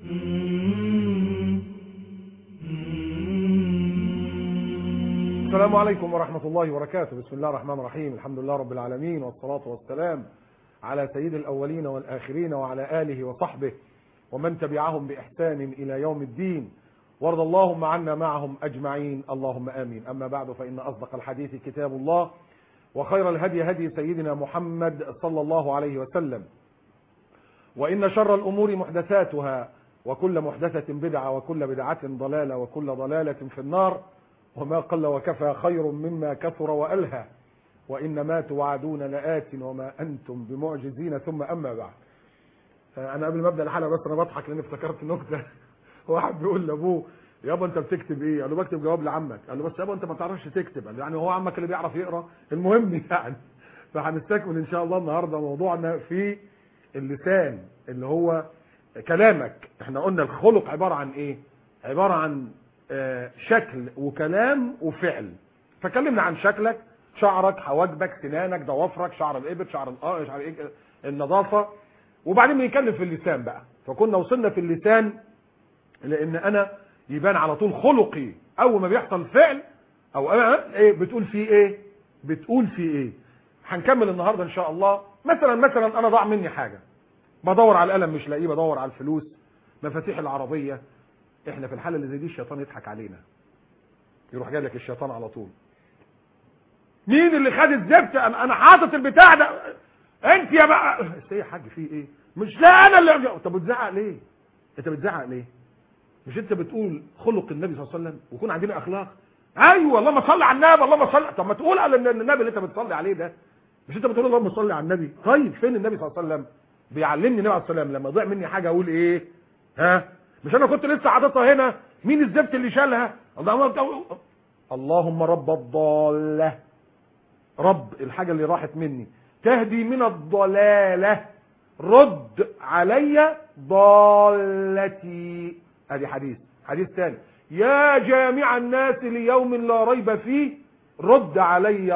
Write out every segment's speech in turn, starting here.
السلام عليكم ورحمة الله وبركاته بسم الله الرحمن الرحيم الحمد لله رب العالمين والصلاة والسلام على سيد الأولين والآخرين وعلى آله وصحبه ومن تبعهم بإحسان إلى يوم الدين وارض اللهم عنا معهم أجمعين اللهم آمين أما بعد فإن أصدق الحديث كتاب الله وخير الهدي هدي سيدنا محمد صلى الله عليه وسلم وإن شر الأمور محدثاتها وكل محدثة بدعة وكل بدعة ضلالة وكل ضلالة في النار وما قل وكفى خير مما كثر وألهى وإن ما توعدون لآت وما أنتم بمعجزين ثم أما بعد أنا قبل ما أبدأ الحلقة بس أنا بضحك لأني افتكرت نكتة واحد بيقول لأبوه يابا أنت بتكتب إيه؟ قال له بكتب جواب لعمك قال له بس يابا أنت ما تعرفش تكتب قال له يعني هو عمك اللي بيعرف يقرأ المهم يعني فهنستكمل إن شاء الله النهاردة موضوعنا في اللسان اللي هو كلامك احنا قلنا الخلق عبارة عن ايه عبارة عن اه شكل وكلام وفعل فكلمنا عن شكلك شعرك حواجبك سنانك ضوافرك شعر الابط شعر الاه شعر إيه النظافة وبعدين بنتكلم في اللسان بقى فكنا وصلنا في اللسان لان انا يبان على طول خلقي اول ما بيحصل فعل او اه ايه بتقول فيه ايه بتقول فيه ايه هنكمل النهارده ان شاء الله مثلا مثلا انا ضاع مني حاجه بدور على القلم مش لاقيه بدور على الفلوس مفاتيح العربيه احنا في الحاله اللي زي دي الشيطان يضحك علينا يروح جاي لك الشيطان على طول مين اللي خد الزفت انا انا حاطط البتاع ده انت يا بقى ايه يا حاج في ايه مش لا انا اللي طب بتزعق ليه انت بتزعق ليه مش انت بتقول خلق النبي صلى الله عليه وسلم ويكون عندنا اخلاق ايوه اللهم صل على النبي اللهم صل طب ما تقول على النبي اللي انت بتصلي عليه ده مش انت بتقول اللهم صل على النبي طيب فين النبي صلى الله عليه وسلم بيعلمني النبي عليه الصلاه والسلام لما ضيع مني حاجه اقول ايه ها مش انا كنت لسه حاططها هنا مين الزفت اللي شالها اللهم اللهم رب الضاله رب الحاجه اللي راحت مني تهدي من الضلاله رد علي ضالتي ادي حديث حديث ثاني يا جامع الناس ليوم لا ريب فيه رد علي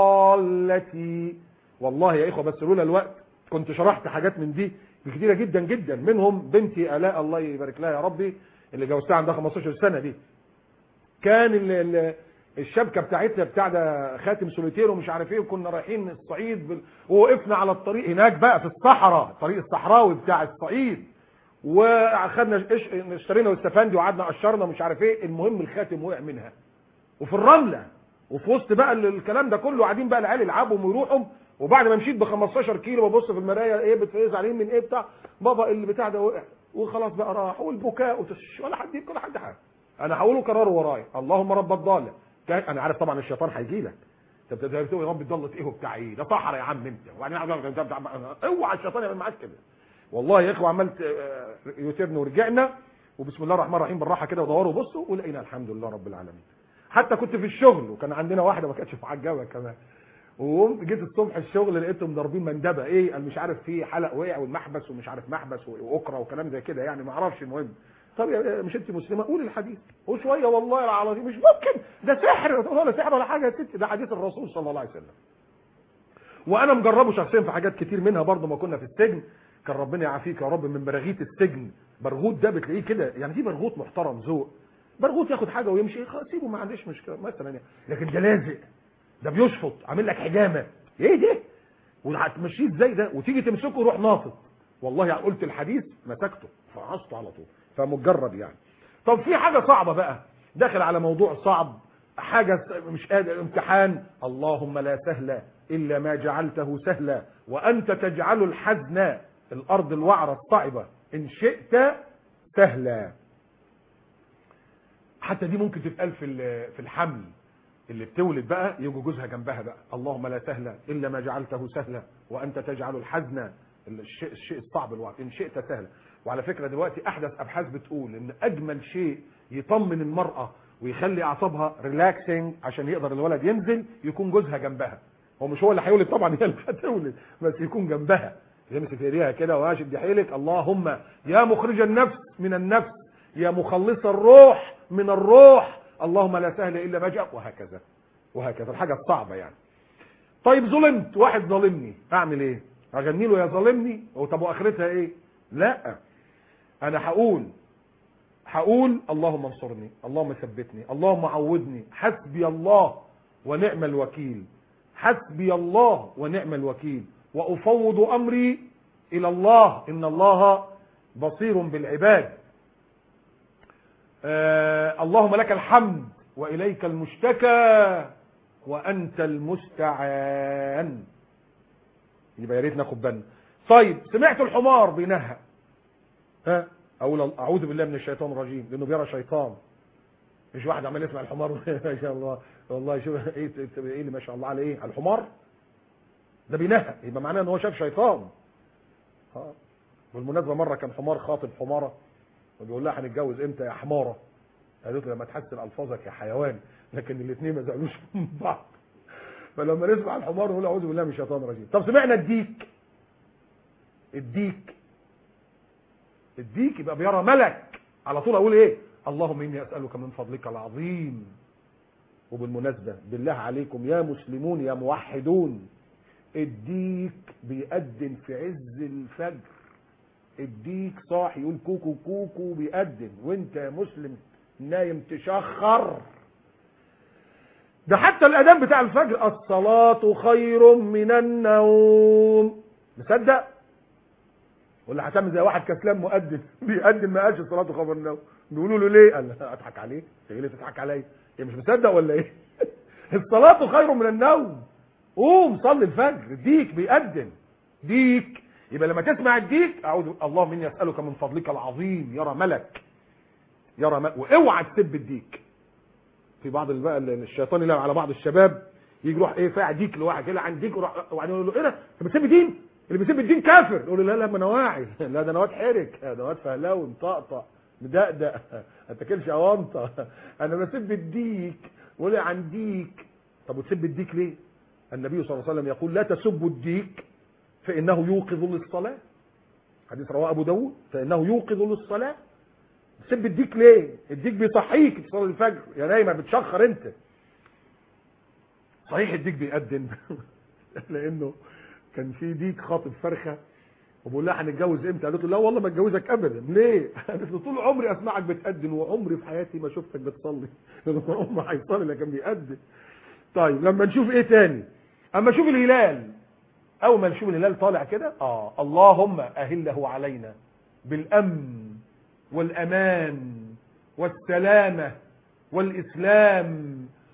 ضالتي والله يا اخوه بس لولا الوقت كنت شرحت حاجات من دي كتيره جدا جدا منهم بنتي الاء الله يبارك لها يا ربي اللي جوزتها عندها 15 سنه دي كان ال ال الشبكه بتاعتها بتاع ده خاتم سوليتير ومش عارف ايه وكنا رايحين الصعيد بال... ووقفنا على الطريق هناك بقى في الصحراء الطريق الصحراوي بتاع الصعيد واخدنا اشترينا واستفندي وقعدنا قشرنا مش عارف ايه المهم الخاتم وقع منها وفي الرمله وفي وسط بقى الكلام ده كله قاعدين بقى العيال يلعبوا ويروحوا وبعد ما مشيت ب 15 كيلو ببص في المرايه ايه بتفيز عليه من ايه بتاع بابا اللي بتاع ده وقع وخلاص بقى راح والبكاء وتش ولا حد يبكي ولا حد حاجه انا هقوله كرره ورايا اللهم رب الضاله انا عارف طبعا الشيطان هيجي لك انت بتقول يا رب ضلت ايه وبتاع ايه ده صحرا يا عم انت وبعدين اوعى الشيطان يعمل معاك كده والله يا اخوه عملت يوتيرن ورجعنا وبسم الله الرحمن الرحيم بالراحه كده ودوروا بصوا ولقينا الحمد لله رب العالمين حتى كنت في الشغل وكان عندنا واحده ما كانتش معجبه كمان وقمت جيت الصبح الشغل لقيتهم ضاربين مندبه ايه قال مش عارف في حلق وقع والمحبس ومش عارف محبس واكره وكلام زي كده يعني ما اعرفش المهم طب مش انت مسلمه قول الحديث وشويه والله العظيم مش ممكن ده سحر تقول ولا سحر ولا حاجه يا ستي ده حديث الرسول صلى الله عليه وسلم وانا مجربه شخصيا في حاجات كتير منها برضه ما كنا في السجن كان ربنا يعافيك يا رب من براغيث السجن برغوت ده بتلاقيه كده يعني في برغوت محترم ذوق برغوت ياخد حاجه ويمشي خلاص سيبه ما عنديش مشكله مثلا يعني لكن ده لازق ده بيشفط عامل لك حجامه ايه ده وهتمشيه ازاي ده وتيجي تمسكه يروح ناطط والله يعني قلت الحديث مسكته فعصته على طول فمجرب يعني طب في حاجه صعبه بقى داخل على موضوع صعب حاجه مش قادر امتحان اللهم لا سهل الا ما جعلته سهلا وانت تجعل الحزن الارض الوعره الصعبه ان شئت سهلا حتى دي ممكن تتقال في في الحمل اللي بتولد بقى يجوا جوزها جنبها بقى اللهم لا سهل الا ما جعلته سهلا وانت تجعل الحزن الشيء, الشيء الصعب الوقت ان شئت سهلا وعلى فكره دلوقتي احدث ابحاث بتقول ان اجمل شيء يطمن المراه ويخلي اعصابها ريلاكسنج عشان يقدر الولد ينزل يكون جوزها جنبها هو مش هو اللي هيولد طبعا هي اللي هتولد بس يكون جنبها يمسك ايديها كده واشد حيلك اللهم يا مخرج النفس من النفس يا مخلص الروح من الروح اللهم لا سهل الا ما جاء وهكذا وهكذا الحاجه الصعبه يعني طيب ظلمت واحد ظالمني اعمل ايه اغني له يا ظالمني طب واخرتها ايه لا انا هقول هقول اللهم انصرني اللهم ثبتني اللهم عودني حسبي الله ونعم الوكيل حسبي الله ونعم الوكيل وافوض امري الى الله ان الله بصير بالعباد آه اللهم لك الحمد واليك المشتكى وانت المستعان يبقى يا ريت ناخد بالنا طيب سمعت الحمار بينهى ها اقول اعوذ بالله من الشيطان الرجيم لانه بيرى شيطان مش واحد عمال يسمع الحمار ما شاء الله والله شوف ايه ايه اللي ما شاء الله على ايه على الحمار ده بينهى يبقى معناه ان هو شاف شيطان ها بالمناسبه مره كان حمار خاطب حماره وبيقول لها هنتجوز امتى يا حماره قالت له لما تحسن الفاظك يا حيوان لكن الاثنين ما زعلوش من بعض فلما نسمع الحمار نقول اعوذ بالله من الشيطان الرجيم طب سمعنا الديك الديك الديك يبقى بيرى ملك على طول اقول ايه اللهم اني اسالك من فضلك العظيم وبالمناسبه بالله عليكم يا مسلمون يا موحدون الديك بيأذن في عز الفجر الديك صاحي يقول كوكو كوكو بيأذن وانت يا مسلم نايم تشخر ده حتى الاذان بتاع الفجر الصلاة خير من النوم مصدق ولا هتعمل زي واحد كسلان مؤذن بيأذن ما قالش الصلاة خير من النوم بيقولوا له ليه قال لا اضحك عليك انت ليه تضحك عليا ايه مش مصدق ولا ايه الصلاة خير من النوم قوم صلي الفجر ديك بيأذن ديك يبقى لما تسمع الديك اعوذ اللهم اني اسالك من فضلك العظيم يرى ملك يرى ملك واوعى تسب الديك في بعض بقى الشيطان يلعب على بعض الشباب يجي يروح ايه فاع ديك لواحد كده عن ديك وبعدين يقول له ايه ده انت بتسب دين اللي بيسب الدين كافر يقول له لا لا ما انا واعي لا ده انا واد حرك ده واد فهلاوي مطقطق مدقدق ما تاكلش اونطه انا بسب الديك ولا عن ديك طب وتسب الديك ليه النبي صلى الله عليه وسلم يقول لا تسبوا الديك فإنه يوقظ للصلاة حديث رواه أبو داود فإنه يوقظ للصلاة تسب الديك ليه الديك بيصحيك تصلي الفجر يا نايمة بتشخر انت صحيح الديك بيقدم لانه كان في ديك خاطب فرخة وبقول لها هنتجوز امتى قالت له لا والله ما اتجوزك ابدا ليه قالت له طول عمري اسمعك بتقدم وعمري في حياتي ما شفتك بتصلي لانه امه هيصلي لكن بيقدم طيب لما نشوف ايه تاني اما نشوف الهلال اول ما نشوف الهلال طالع كده اه اللهم اهله علينا بالامن والامان والسلامه والاسلام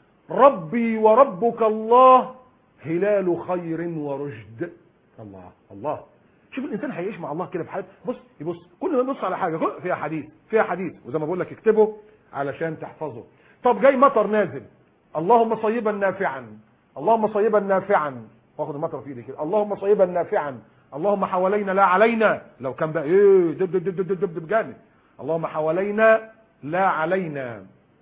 ربي وربك الله هلال خير ورشد الله الله شوف الانسان هيعيش مع الله كده في حياته بص يبص كل ما يبص على حاجه فيها حديث فيها حديث وزي ما بقول لك اكتبه علشان تحفظه طب جاي مطر نازل اللهم صيبا نافعا اللهم صيبا نافعا واخد المطر في ايدي كده اللهم صيبا نافعا اللهم حوالينا لا علينا لو كان بقى ايه دب دب دب دب دب دب جامد اللهم حوالينا لا علينا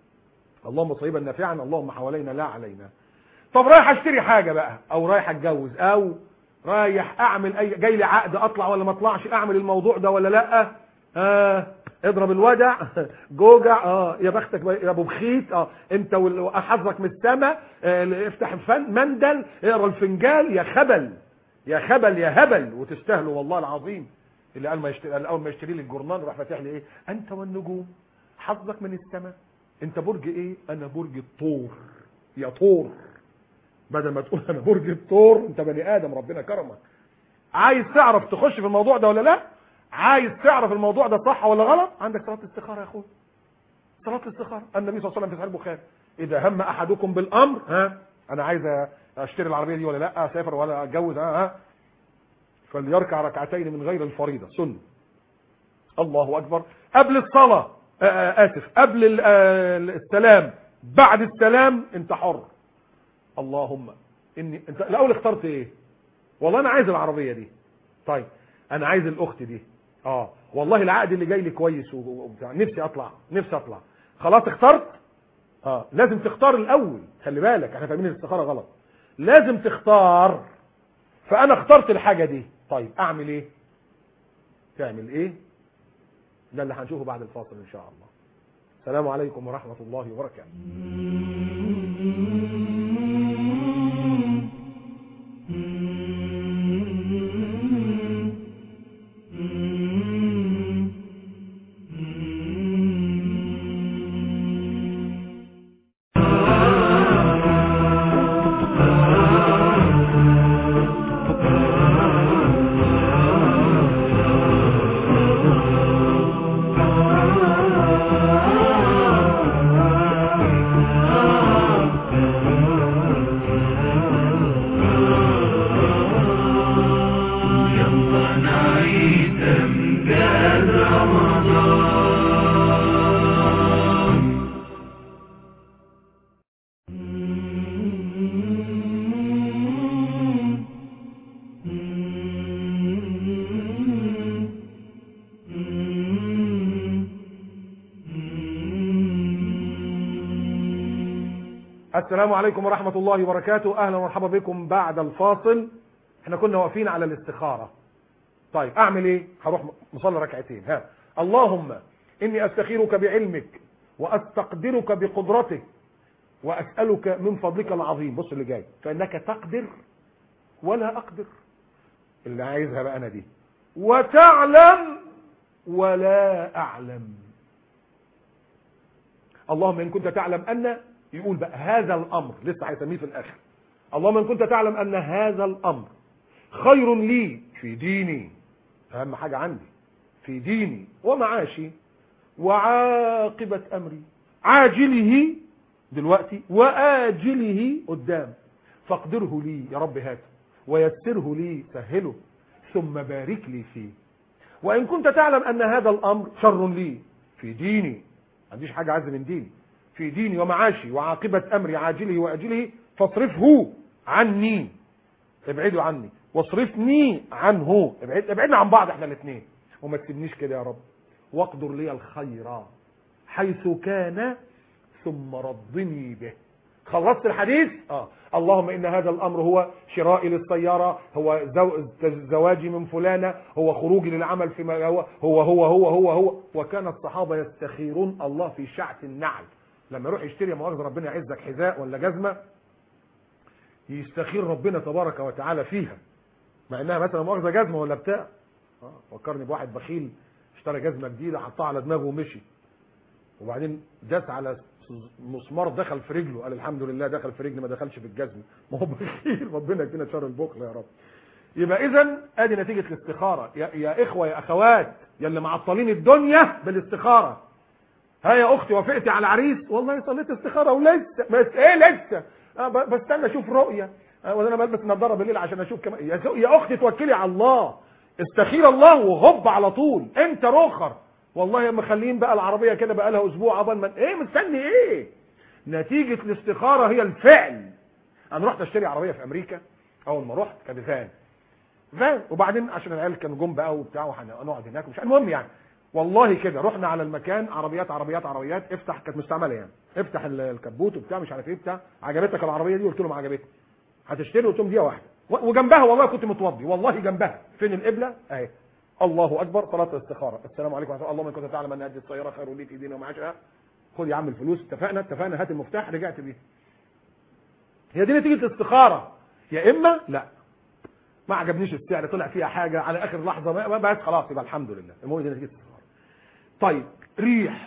اللهم صيبا نافعا اللهم حوالينا لا علينا طب رايح اشتري حاجه بقى او رايح اتجوز او رايح اعمل اي جاي لي عقد اطلع ولا ما اطلعش اعمل الموضوع ده ولا لا آه اضرب الودع جوجع اه يا بختك يا ابو بخيت اه انت وحظك من السماء آه افتح الفن مندل اقرا الفنجال يا خبل يا خبل يا هبل وتستاهلوا والله العظيم اللي قال ما يشتري اول ما يشتري لي الجورنال راح فاتح لي ايه انت والنجوم حظك من السماء انت برج ايه انا برج الطور يا طور بدل ما تقول انا برج الطور انت بني ادم ربنا كرمك عايز تعرف تخش في الموضوع ده ولا لا عايز تعرف الموضوع ده صح ولا غلط عندك صلاه استخاره يا اخويا صلاه الاستخاره النبي صلى الله عليه وسلم في صحيح البخاري اذا هم احدكم بالامر ها انا عايز اشتري العربيه دي ولا لا اسافر ولا اتجوز ها, ها فليركع ركعتين من غير الفريضه سنه الله اكبر قبل الصلاه اسف قبل السلام بعد السلام انت حر اللهم اني انت الاول اخترت ايه والله انا عايز العربيه دي طيب انا عايز الاخت دي اه والله العقد اللي جاي لي كويس وبتاع نفسي اطلع نفسي اطلع خلاص اخترت اه لازم تختار الاول خلي بالك احنا فاهمين الاستخاره غلط لازم تختار فانا اخترت الحاجه دي طيب اعمل ايه تعمل ايه ده اللي هنشوفه بعد الفاصل ان شاء الله السلام عليكم ورحمه الله وبركاته السلام عليكم ورحمة الله وبركاته أهلا ومرحبا بكم بعد الفاصل احنا كنا واقفين على الاستخارة طيب أعمل إيه هروح مصلي ركعتين ها اللهم إني أستخيرك بعلمك وأستقدرك بقدرتك وأسألك من فضلك العظيم بص اللي جاي فإنك تقدر ولا أقدر اللي عايزها بقى أنا دي وتعلم ولا أعلم اللهم إن كنت تعلم أن يقول بقى هذا الامر لسه هيسميه في الاخر اللهم ان كنت تعلم ان هذا الامر خير لي في ديني اهم حاجه عندي في ديني ومعاشي وعاقبه امري عاجله دلوقتي واجله قدام فاقدره لي يا رب هاته ويسره لي سهله ثم بارك لي فيه وان كنت تعلم ان هذا الامر شر لي في ديني ما عنديش حاجه عز من ديني في ديني ومعاشي وعاقبة أمري عاجله وأجله فاصرفه عني ابعدوا عني واصرفني عنه ابعد ابعدنا عن بعض احنا الاثنين وما تسيبنيش كده يا رب واقدر لي الخير حيث كان ثم رضني به خلصت الحديث اه اللهم ان هذا الامر هو شرائي للسياره هو زو... زواجي من فلانه هو خروجي للعمل فيما هو هو هو هو هو, هو. وكان الصحابه يستخيرون الله في شعث النعل لما يروح يشتري مؤاخذة ربنا يعزك حذاء ولا جزمة يستخير ربنا تبارك وتعالى فيها مع انها مثلا مؤاخذة جزمة ولا بتاع اه فكرني بواحد بخيل اشترى جزمة جديدة حطها على دماغه ومشي وبعدين داس على مسمار دخل في رجله قال الحمد لله دخل في رجلي ما دخلش في الجزمة ما هو بخيل ربنا يدينا شر البخل يا رب يبقى اذا ادي نتيجة الاستخارة يا, يا اخوة يا اخوات يا اللي معطلين الدنيا بالاستخارة ها يا اختي وافقتي على عريس والله صليت استخاره ولسه بس ايه لسه أه بستنى اشوف رؤيه أه وانا بلبس نظاره بالليل عشان اشوف كمان يا, يا اختي توكلي على الله استخير الله وهب على طول انت رخر والله مخلين بقى العربيه كده بقى لها اسبوع عقبال ما ايه مستني ايه نتيجه الاستخاره هي الفعل انا رحت اشتري عربيه في امريكا اول ما رحت كانت فان فان وبعدين عشان العيال كانوا جم بقى وبتاع وهنقعد هناك مش المهم يعني والله كده رحنا على المكان عربيات عربيات عربيات افتح كانت مستعمله يعني افتح الكبوت وبتاع مش عارف ايه بتاع عجبتك العربيه دي قلت لهم عجبتني هتشتري قلت لهم دقيقه واحده وجنبها والله كنت متوضي والله جنبها فين القبله اهي الله اكبر صلاه الاستخاره السلام عليكم ورحمه الله اللهم كنت تعلم ان هذه السياره خير لي في ديننا ومعاشها خد يا عم الفلوس اتفقنا اتفقنا هات المفتاح رجعت بيه هي دي نتيجه الاستخاره يا اما لا ما عجبنيش السعر طلع فيها حاجه على اخر لحظه بس خلاص يبقى الحمد لله المهم دي نتيجه الاستخاره طيب ريح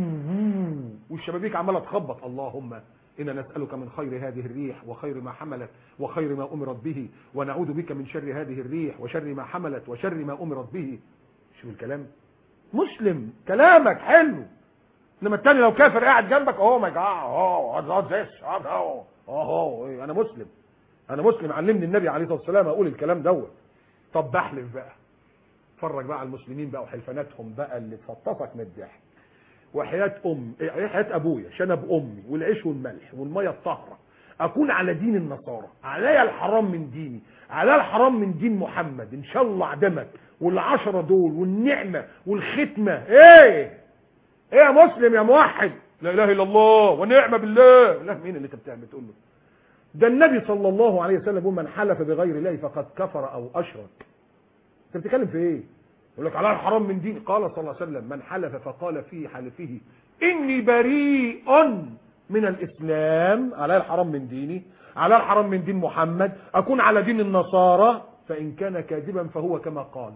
والشبابيك عماله تخبط اللهم انا نسالك من خير هذه الريح وخير ما حملت وخير ما امرت به ونعوذ بك من شر هذه الريح وشر ما حملت وشر ما امرت به شوف الكلام مسلم كلامك حلو انما التاني لو كافر قاعد جنبك اوه ماي جاد اوه ذس اوه اوه انا مسلم انا مسلم علمني النبي عليه الصلاه والسلام اقول الكلام دوت طب بحلف بقى اتفرج بقى على المسلمين بقى وحلفاناتهم بقى اللي تفطسك من الضحك وحياة أم حياة أبويا شنب أمي والعيش والملح والمية الطاهرة أكون على دين النصارى عليا الحرام من ديني على الحرام من دين محمد إن شاء الله أعدمك والعشرة دول والنعمة والختمة إيه إيه يا مسلم يا موحد لا إله إلا الله ونعمة بالله لا مين اللي أنت بتعمل تقول له ده النبي صلى الله عليه وسلم يقول من حلف بغير الله فقد كفر أو أشرك انت بتتكلم في ايه يقول لك على الحرام من دين قال صلى الله عليه وسلم من حلف فقال في حلفه اني بريء من الاسلام على الحرام من ديني على الحرام من دين محمد اكون على دين النصارى فان كان كاذبا فهو كما قال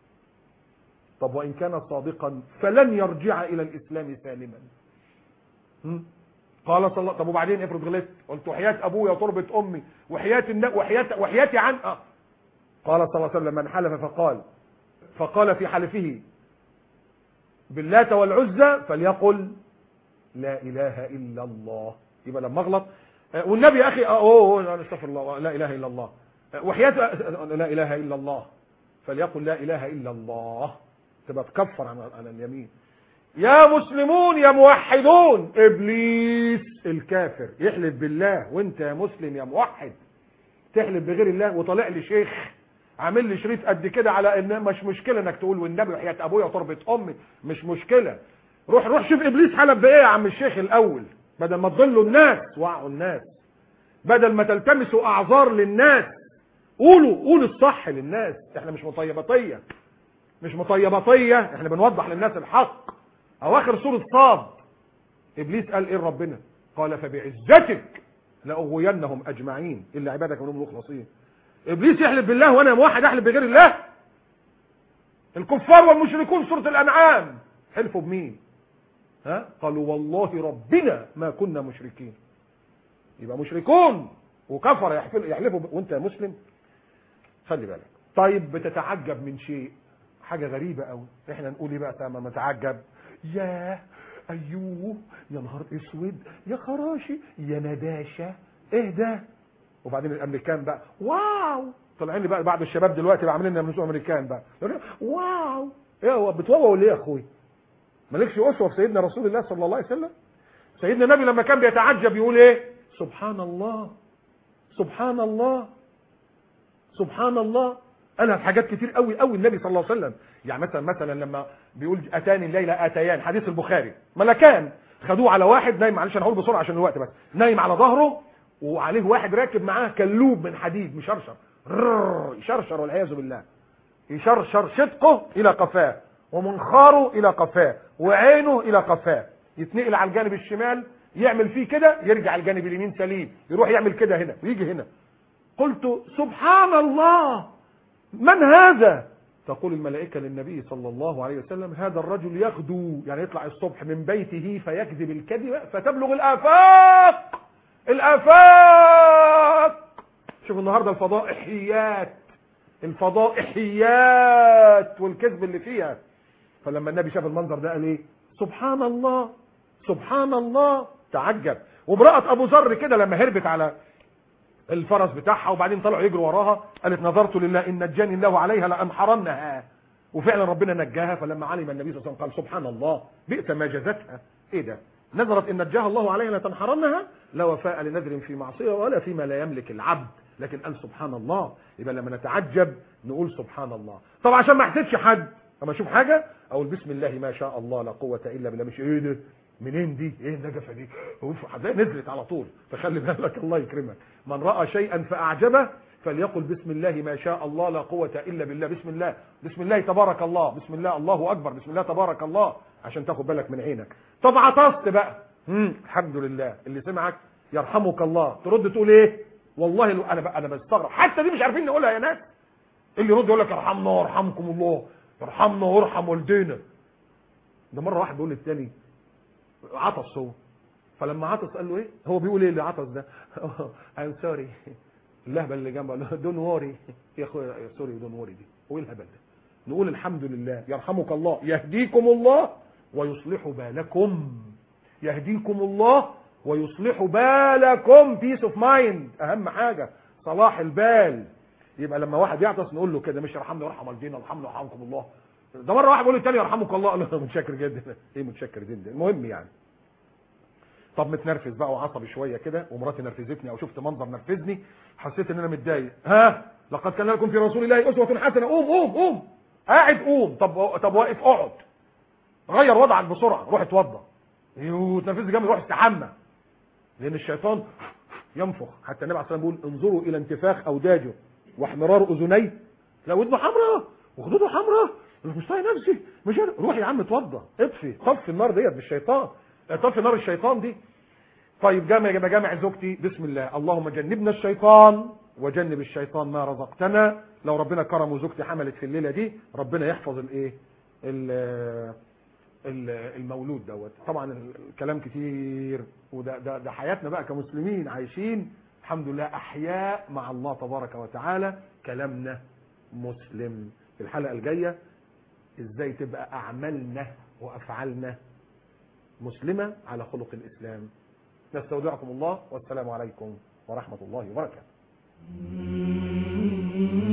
طب وان كان صادقا فلن يرجع الى الاسلام سالما قال صلى الله طب وبعدين افرض غلطت قلت وحياه ابويا وتربه امي وحياه الن... وحياه وحياتي عن آه. قال صلى الله عليه وسلم من حلف فقال فقال في حلفه باللات والعزى فليقل لا اله الا الله يبقى لما اغلط والنبي يا اخي اوه استغفر الله لا اله الا الله وحياه لا اله الا الله فليقل لا اله الا الله تبقى تكفر عن عن اليمين يا مسلمون يا موحدون ابليس الكافر يحلف بالله وانت يا مسلم يا موحد تحلف بغير الله وطالع لي شيخ عامل لي شريط قد كده على ان مش مشكله انك تقول والنبي وحياه ابويا وتربه امي مش مشكله روح روح شوف ابليس حلف بايه يا عم الشيخ الاول بدل ما تضلوا الناس وعوا الناس بدل ما تلتمسوا اعذار للناس قولوا قولوا الصح للناس احنا مش مطيبطيه مش مطيبطيه احنا بنوضح للناس الحق اواخر سوره صاد ابليس قال ايه ربنا قال فبعزتك لاغوينهم اجمعين الا عبادك منهم المخلصين ابليس يحلف بالله وانا واحد احلف بغير الله الكفار والمشركون سوره الانعام حلفوا بمين ها قالوا والله ربنا ما كنا مشركين يبقى مشركون وكفر يحفل يحلفوا ب... وانت يا مسلم خلي بالك طيب بتتعجب من شيء حاجه غريبه قوي احنا نقول ايه بقى لما نتعجب ياه ايوه يا نهار اسود يا خراشي يا نداشه ايه ده وبعدين الامريكان بقى واو طالعين لي بقى بعض الشباب دلوقتي بقى عاملين لنا امريكان بقى يقولوا واو ايه هو بتوضوا ليه يا اخوي مالكش اسوه في سيدنا رسول الله صلى الله عليه وسلم سيدنا النبي لما كان بيتعجب يقول ايه سبحان الله سبحان الله سبحان الله قالها في حاجات كتير قوي قوي النبي صلى الله عليه وسلم يعني مثلا مثلا لما بيقول اتاني الليله اتيان حديث البخاري ملكان خدوه على واحد نايم معلش انا هقول بسرعه عشان الوقت بس نايم على ظهره وعليه واحد راكب معاه كلوب من حديد مشرشر ررر، يشرشر والعياذ بالله يشرشر شدقه الى قفاه ومنخاره الى قفاه وعينه الى قفاه يتنقل على الجانب الشمال يعمل فيه كده يرجع الجانب اليمين سليم يروح يعمل كده هنا ويجي هنا قلت سبحان الله من هذا تقول الملائكة للنبي صلى الله عليه وسلم هذا الرجل يغدو يعني يطلع الصبح من بيته فيكذب الكذب فتبلغ الآفاق الآفاق شوف النهاردة الفضائحيات الفضائحيات والكذب اللي فيها فلما النبي شاف المنظر ده قال ايه سبحان الله سبحان الله تعجب وامرأة ابو ذر كده لما هربت على الفرس بتاعها وبعدين طلعوا يجروا وراها قالت نظرت لله ان نجاني الله عليها لانحرنها وفعلا ربنا نجاها فلما علم النبي صلى الله عليه وسلم قال سبحان الله بئس ما جزتها ايه ده نظرت ان نجاها الله عليها لتنحرنها لا وفاء لنذر في معصيه ولا فيما لا يملك العبد لكن قال سبحان الله يبقى لما نتعجب نقول سبحان الله طب عشان ما احسدش حد اما اشوف حاجه اقول بسم الله ما شاء الله لا قوه الا بالله مش ايه ده منين دي ايه النجفه دي اوف زي نزلت على طول فخلي بالك الله يكرمك من راى شيئا فاعجبه فليقل بسم الله ما شاء الله لا قوه الا بالله بسم الله بسم الله تبارك الله بسم الله الله اكبر بسم الله تبارك الله عشان تاخد بالك من عينك طب عطست بقى امم الحمد لله اللي سمعك يرحمك الله ترد تقول ايه والله لو انا بقى انا بستغرب حتى دي مش عارفين نقولها يا ناس اللي يرد يقول لك ارحمنا وارحمكم الله ارحمنا وارحم والدينا ده مره واحد بيقول للتاني عطس هو فلما عطس قال له ايه هو بيقول ايه اللي عطس ده I'm sorry اللهبه اللي جنبه قال له دون وري يا اخويا سوري دون وري دي هو ايه الهبل ده نقول الحمد لله يرحمك الله يهديكم الله ويصلح بالكم يهديكم الله ويصلح بالكم بيس اوف مايند اهم حاجه صلاح البال يبقى لما واحد يعطس نقول له كده مش يرحمنا ويرحم والدينا وارحمنا ويرحمكم الله ده مره واحد بيقول للتاني يرحمك الله قال له متشكر جدا ايه متشكر جدا المهم يعني طب متنرفز بقى وعصبي شويه كده ومراتي نرفزتني او شفت منظر نرفزني حسيت ان انا متضايق ها لقد كان لكم في رسول الله اسوه حسنه قوم قوم قوم قاعد قوم طب طب واقف اقعد غير وضعك بسرعه روح اتوضى يو تنرفزني جامد روح استحمى لان الشيطان ينفخ حتى النبي عليه الصلاه والسلام بيقول انظروا الى انتفاخ اوداجه واحمرار اذنيه لا ودنه حمراء وخدوده حمراء مش طايق نفسي مش أنا. روح يا عم اتوضى اطفي طفي النار ديت بالشيطان طفي نار الشيطان دي طيب جامع بجامع زوجتي بسم الله اللهم جنبنا الشيطان وجنب الشيطان ما رزقتنا لو ربنا كرم وزوجتي حملت في الليله دي ربنا يحفظ الايه ال- ال- المولود دوت طبعا الكلام كتير وده ده, ده حياتنا بقى كمسلمين عايشين الحمد لله احياء مع الله تبارك وتعالى كلامنا مسلم في الحلقه الجايه ازاي تبقى اعمالنا وافعالنا مسلمه على خلق الاسلام نستودعكم الله والسلام عليكم ورحمه الله وبركاته